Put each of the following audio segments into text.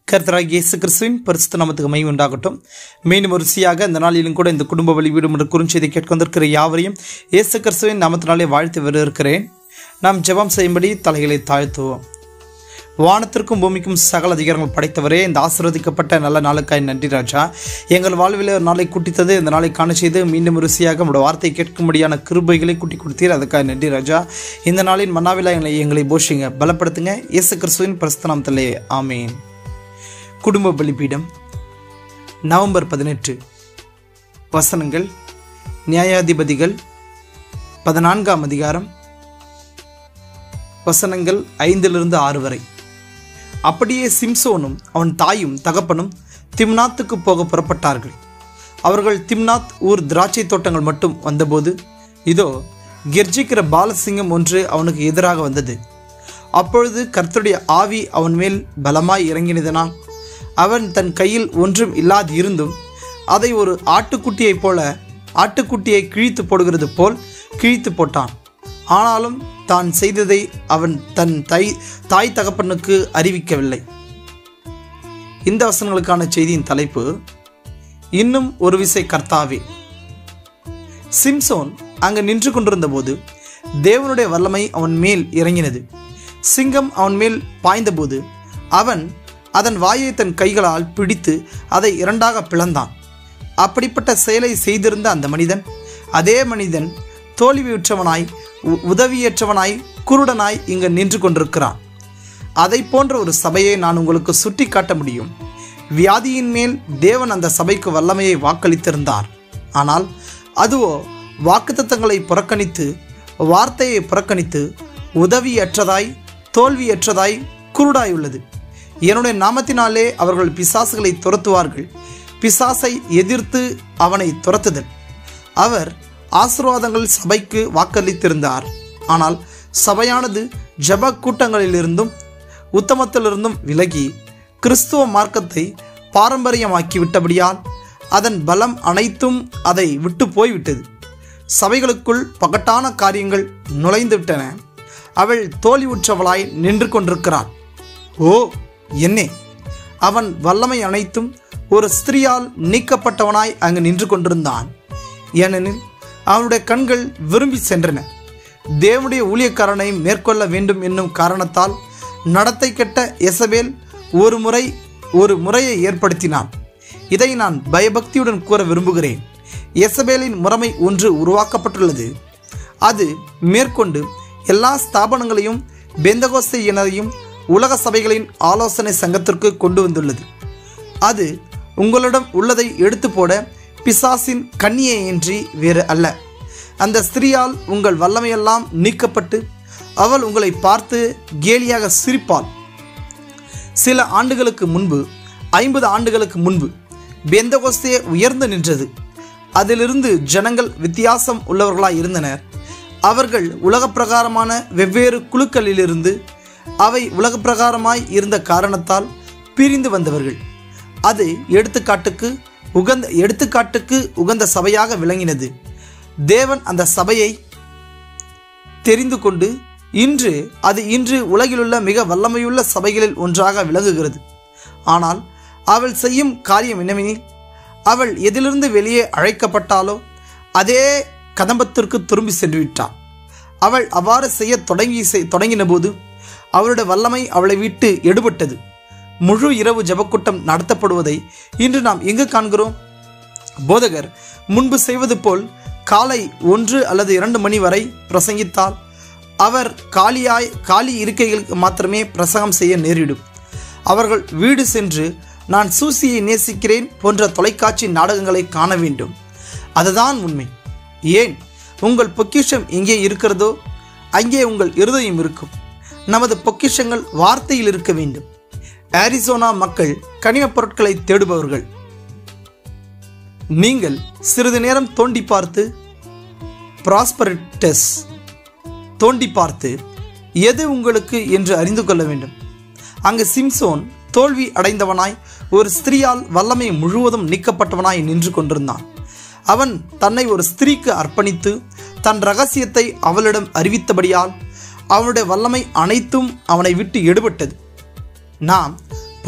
கர்த்தராகிய இயேசு கிறிஸ்துவின் பரிசுத்த நாமத்துக்கு மை உண்டாகட்டும் மீண்டும் ஒரு ருசியாக இந்த நாளிலும் கூட இந்த குடும்ப வழி வீடும் என்ற குறுஞ்செய்தி கேட்க வந்திருக்கிற யாவரையும் இயேசு கிறிஸ்துவின் நாமத்தினாலே வாழ்த்து வரவேற்கிறேன் நாம் ஜெபம் செய்யும்படி தலைகளை தாழ்த்துவோம் வானத்திற்கும் பூமிக்கும் சகல அதிகாரங்கள் படைத்தவரே இந்த ஆசீர்வதிக்கப்பட்ட நல்ல நாளுக்காய் நன்றி ராஜா எங்கள் வாழ்வில் ஒரு நாளை கூட்டித்தது இந்த நாளை காண செய்து மீண்டும் ருசியாக உங்களோட வார்த்தை கேட்கும்படியான கிருபைகளை கூட்டி கொடுத்தீர் அதுக்காக நன்றி ராஜா இந்த நாளின் மன்னாவிலா எங்களை எங்களை போஷிங்க பலப்படுத்துங்க இயேசு கிறிஸ்துவின் பிரஸ்தனாமத்திலே ஆமேன் குடும்ப பலிபீடம் நவம்பர் பதினெட்டு வசனங்கள் நியாயாதிபதிகள் பதினான்காம் அதிகாரம் வசனங்கள் ஐந்திலிருந்து ஆறு வரை அப்படியே சிம்சோனும் அவன் தாயும் தகப்பனும் திம்னாத்துக்கு போக புறப்பட்டார்கள் அவர்கள் திம்னாத் ஊர் திராட்சை தோட்டங்கள் மட்டும் வந்தபோது இதோ கெர்ஜிக்கிற பாலசிங்கம் ஒன்று அவனுக்கு எதிராக வந்தது அப்பொழுது கர்த்தருடைய ஆவி அவன் மேல் பலமாய் இறங்கினதனால் அவன் தன் கையில் ஒன்றும் இல்லாது இருந்தும் அதை ஒரு ஆட்டுக்குட்டியைப் போல ஆட்டுக்குட்டியை கிழித்து போடுகிறது போல் கிழித்து போட்டான் ஆனாலும் தான் செய்ததை அவன் தன் தை தாய் தகப்பனுக்கு அறிவிக்கவில்லை இந்த வசனங்களுக்கான செய்தியின் தலைப்பு இன்னும் ஒரு விசை கர்த்தாவே சிம்சோன் அங்கு நின்று கொண்டிருந்தபோது தேவனுடைய வல்லமை அவன் மேல் இறங்கினது சிங்கம் அவன் மேல் பாய்ந்தபோது அவன் அதன் வாயை தன் கைகளால் பிடித்து அதை இரண்டாக பிளந்தான் அப்படிப்பட்ட செயலை செய்திருந்த அந்த மனிதன் அதே மனிதன் தோல்வியுற்றவனாய் உ- உதவியற்றவனாய் குருடனாய் இங்கு நின்று கொண்டிருக்கிறான் அதை போன்ற ஒரு சபையை நான் உங்களுக்கு சுட்டி காட்ட முடியும் வியாதியின் மேல் தேவன் அந்த சபைக்கு வல்லமையை வாக்களித்திருந்தார் ஆனால் அதுவோ வாக்குத்தத்தங்களை புறக்கணித்து வார்த்தையை புறக்கணித்து உதவியற்றதாய் தோல்வியற்றதாய் குருடாய் உள்ளது என்னுடைய நாமத்தினாலே அவர்கள் பிசாசுகளை துரத்துவார்கள் பிசாசை எதிர்த்து அவனை துரத்துதல் அவர் ஆசீர்வாதங்கள் சபைக்கு வாக்களித்திருந்தார் ஆனால் சபையானது ஜெப கூட்டங்களிலிருந்தும் உத்தமத்திலிருந்தும் விலகி கிறிஸ்துவ மார்க்கத்தை பாரம்பரியமாக்கி விட்டபடியால் அதன் பலம் அனைத்தும் அதை விட்டு போய்விட்டது சபைகளுக்குள் பகட்டான காரியங்கள் நுழைந்து விட்டன அவள் தோல்வியுற்றவளாய் நின்று கொண்டிருக்கிறாள் ஓ என்னே அவன் வல்லமை அனைத்தும் ஒரு ஸ்திரியால் நீக்கப்பட்டவனாய் அங்கு நின்று கொண்டிருந்தான் ஏனெனில் அவனுடைய கண்கள் விரும்பி சென்றன தேவனுடைய ஊழியக்காரனை மேற்கொள்ள வேண்டும் என்னும் காரணத்தால் நடத்தை கெட்ட எசபேல் ஒரு முறை ஒரு முறையை ஏற்படுத்தினான் இதை நான் பயபக்தியுடன் கூற விரும்புகிறேன் எசபேலின் முறைமை ஒன்று உருவாக்கப்பட்டுள்ளது அது மேற்கொண்டு எல்லா ஸ்தாபனங்களையும் பெந்தகோஸ்தையினரையும் உலக சபைகளின் ஆலோசனை சங்கத்திற்கு கொண்டு வந்துள்ளது அது உங்களிடம் உள்ளதை எடுத்து போட பிசாசின் கண்ணியையின்றி வேறு அல்ல அந்த ஸ்திரியால் உங்கள் வல்லமையெல்லாம் நீக்கப்பட்டு அவள் உங்களை பார்த்து கேலியாக சிரிப்பாள் சில ஆண்டுகளுக்கு முன்பு ஐம்பது ஆண்டுகளுக்கு முன்பு பெந்தகோஸ்தே உயர்ந்து நின்றது அதிலிருந்து ஜனங்கள் வித்தியாசம் உள்ளவர்களாய் இருந்தனர் அவர்கள் உலக பிரகாரமான வெவ்வேறு குழுக்களிலிருந்து அவை உலக பிரகாரமாய் இருந்த காரணத்தால் பிரிந்து வந்தவர்கள் அது எடுத்துக்காட்டுக்கு உகந்த எடுத்துக்காட்டுக்கு உகந்த சபையாக விளங்கினது தேவன் அந்த சபையை தெரிந்து கொண்டு இன்று அது இன்று உலகிலுள்ள மிக வல்லமையுள்ள சபைகளில் ஒன்றாக விளங்குகிறது ஆனால் அவள் செய்யும் காரியம் என்னவெனில் அவள் எதிலிருந்து வெளியே அழைக்கப்பட்டாலோ அதே கதம்பத்திற்கு திரும்பி சென்று விட்டாள் அவள் அவ்வாறு செய்ய தொடங்கி செய்- தொடங்கின போது அவளுடைய வல்லமை அவளை விட்டு எடுபட்டது முழு இரவு ஜெபக்கூட்டம் நடத்தப்படுவதை இன்று நாம் எங்கு காண்கிறோம் போதகர் முன்பு செய்வது போல் காலை ஒன்று அல்லது இரண்டு மணி வரை பிரசங்கித்தால் அவர் காலியாய் காலி இருக்கைகளுக்கு மாத்திரமே பிரசங்கம் செய்ய நேரிடும் அவர்கள் வீடு சென்று நான் சூசியை நேசிக்கிறேன் போன்ற தொலைக்காட்சி நாடகங்களை காண வேண்டும் அதுதான் உண்மை ஏன் உங்கள் பொக்கிஷம் எங்கே இருக்கிறதோ அங்கே உங்கள் இருதயம் இருக்கும் நமது பொக்கிஷங்கள் வார்த்தையில் இருக்க வேண்டும் ஆரிசோனா மக்கள் கனிமப் பொருட்களை தேடுபவர்கள் நீங்கள் சிறிது நேரம் தோண்டி பார்த்து ப்ராஸ்பரிட்டஸ் தோண்டி பார்த்து எது உங்களுக்கு என்று அறிந்து கொள்ள வேண்டும் அங்கு சிம்சோன் தோல்வி அடைந்தவனாய் ஒரு ஸ்திரியால் வல்லமை முழுவதும் நீக்கப்பட்டவனாய் நின்று கொண்டிருந்தான் அவன் தன்னை ஒரு ஸ்திரீக்கு அர்ப்பணித்து தன் ரகசியத்தை அவளிடம் அறிவித்தபடியால் அவனுடைய வல்லமை அனைத்தும் அவனை விட்டு எடுபட்டது நாம்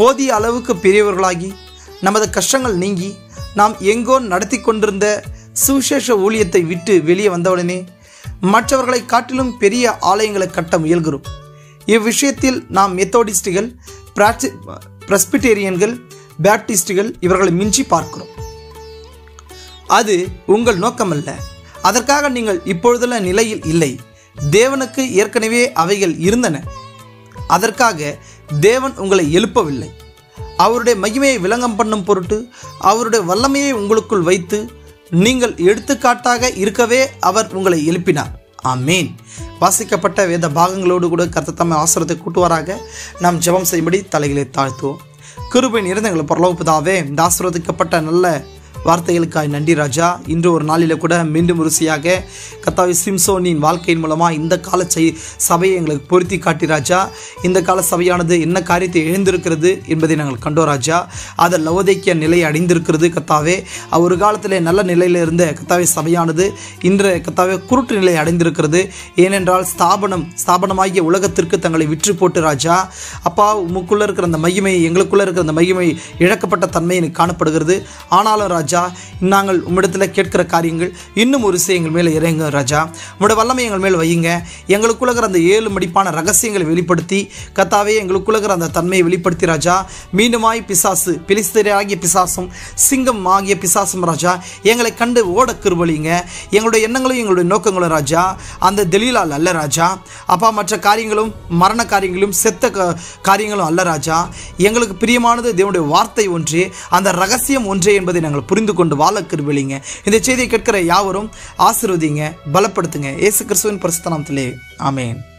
போதிய அளவுக்கு பெரியவர்களாகி நமது கஷ்டங்கள் நீங்கி நாம் எங்கோ நடத்தி கொண்டிருந்த சுவிசேஷ ஊழியத்தை விட்டு வெளியே வந்தவுடனே மற்றவர்களை காட்டிலும் பெரிய ஆலயங்களை கட்ட முயல்கிறோம் இவ்விஷயத்தில் நாம் மெத்தோடிஸ்டுகள் பிராச்சி பிரஸ்பிட்டேரியன்கள் பேப்டிஸ்டுகள் இவர்களை மிஞ்சி பார்க்கிறோம் அது உங்கள் நோக்கமல்ல அதற்காக நீங்கள் இப்பொழுதுள்ள நிலையில் இல்லை தேவனுக்கு ஏற்கனவே அவைகள் இருந்தன அதற்காக தேவன் உங்களை எழுப்பவில்லை அவருடைய மகிமையை விளங்கம் பண்ணும் பொருட்டு அவருடைய வல்லமையை உங்களுக்குள் வைத்து நீங்கள் எடுத்துக்காட்டாக இருக்கவே அவர் உங்களை எழுப்பினார் ஆமேன் வாசிக்கப்பட்ட வேத பாகங்களோடு கூட கர்த்தர் தம்மை ஆசிரத்தை கூட்டுவாராக நாம் ஜெபம் செய்யும்படி தலைகளை தாழ்த்துவோம் கிருபை நிறைந்த எங்களை பரலோகப்பதாவே இந்த ஆசிர்வதிக்கப்பட்ட நல்ல வார்த்தைகளுக்காய் நன்றி ராஜா இன்று ஒரு நாளில் கூட மீண்டும் ருசியாக கத்தாவி சிம்சோனின் வாழ்க்கையின் மூலமாக இந்த கால செய் சபையை எங்களுக்கு பொருத்தி காட்டி ராஜா இந்த கால சபையானது என்ன காரியத்தை எழுந்திருக்கிறது என்பதை நாங்கள் கண்டோம் ராஜா அதை லவோதைக்கிய நிலையை அடைந்திருக்கிறது கத்தாவே ஒரு காலத்தில் நல்ல நிலையில் இருந்த கத்தாவை சபையானது இன்று கத்தாவே குருட்டு நிலை அடைந்திருக்கிறது ஏனென்றால் ஸ்தாபனம் ஸ்தாபனமாகிய உலகத்திற்கு தங்களை விற்று போட்டு ராஜா அப்பா உமக்குள்ளே இருக்கிற அந்த மகிமை எங்களுக்குள்ளே இருக்கிற அந்த மகிமை இழக்கப்பட்ட தன்மை எனக்கு காணப்படுகிறது ஆனாலும் ராஜா நாங்கள் உம்மிடத்தில் கேட்கிற காரியங்கள் இன்னும் ஒரு விஷயம் எங்கள் மேலே இறங்க ராஜா உம்முடைய வல்லமை எங்கள் மேல் வையுங்க எங்களுக்குள்ள இருக்கிற அந்த ஏழு மடிப்பான ரகசியங்களை வெளிப்படுத்தி கத்தாவே எங்களுக்குள்ள இருக்கிற அந்த தன்மையை வெளிப்படுத்தி ராஜா மீண்டுமாய் பிசாசு பிலிஸ்தராகிய பிசாசும் சிங்கம் ஆகிய பிசாசும் ராஜா எங்களை கண்டு ஓட கிருபலிங்க எங்களுடைய எண்ணங்களும் எங்களுடைய நோக்கங்களும் ராஜா அந்த தெளிலால் அல்ல ராஜா அப்பா மற்ற காரியங்களும் மரண காரியங்களும் செத்த க- காரியங்களும் அல்ல ராஜா எங்களுக்கு பிரியமானது தேவனுடைய வார்த்தை ஒன்றே அந்த ரகசியம் ஒன்றே என்பதை நாங்கள் புரிந்து கொண்டு வாழ கிருபலிங்க இந்த செய்தியை கேட்கிற யாவரும் ஆசீர்வதிங்க பலப்படுத்துங்க இயேசு கிறிஸ்துவின் பரிசுத்த நாமத்திலே ஆமென்